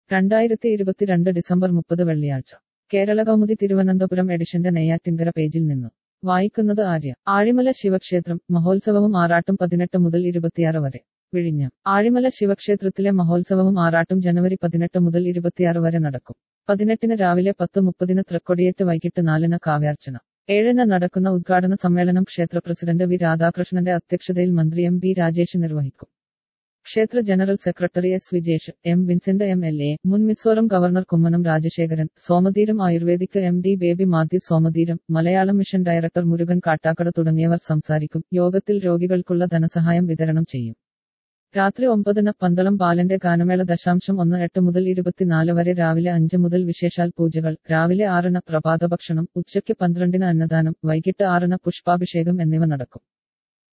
രണ്ടായിരത്തി ഇരുപത്തിരണ്ട് ഡിസംബർ മുപ്പത് വെള്ളിയാഴ്ച കേരള കൗമുദി തിരുവനന്തപുരം എഡിഷന്റെ നെയ്യാറ്റിൻകര പേജിൽ നിന്നും വായിക്കുന്നത് ആര്യ ആഴിമല ശിവക്ഷേത്രം മഹോത്സവവും ആറാട്ടും പതിനെട്ട് മുതൽ ഇരുപത്തിയാറ് വരെ വിഴിഞ്ഞം ആഴിമല ശിവക്ഷേത്രത്തിലെ മഹോത്സവവും ആറാട്ടും ജനുവരി പതിനെട്ട് മുതൽ ഇരുപത്തിയാറ് വരെ നടക്കും പതിനെട്ടിന് രാവിലെ പത്ത് മുപ്പതിന് തൃക്കൊടിയേറ്റ് വൈകിട്ട് നാലിന് കാവ്യാർച്ചന ഏഴിന് നടക്കുന്ന ഉദ്ഘാടന സമ്മേളനം ക്ഷേത്ര പ്രസിഡന്റ് വി രാധാകൃഷ്ണന്റെ അധ്യക്ഷതയിൽ മന്ത്രി എം ബി രാജേഷ് നിർവഹിക്കും ക്ഷേത്ര general secretary S Vijesh M Vincent M L A മുൻ Mizoram governor Kummanam Rajasekharan Somatheeram ayurvedic M D Baby Mathew Somatheeram Malayalam mission director Murugan Kattakada തുടങ്ങിയവർ സംസാരിക്കും യോഗത്തിൽ രോഗികൾക്കുള്ള ധനസഹായം വിതരണം ചെയ്യും രാത്രി ഒമ്പതിന് പന്തളം ബാലന്റെ ഗാനമേള ദശാംശം ഒന്ന് എട്ട് മുതൽ ഇരുപത്തിനാല് വരെ രാവിലെ അഞ്ച് മുതൽ വിശേഷാൽ പൂജകൾ രാവിലെ ആറിന് പ്രഭാതഭക്ഷണം ഉച്ചയ്ക്ക് പന്ത്രണ്ടിന് അന്നദാനം വൈകിട്ട് ആറിന് പുഷ്പാഭിഷേകം എന്നിവ നടക്കും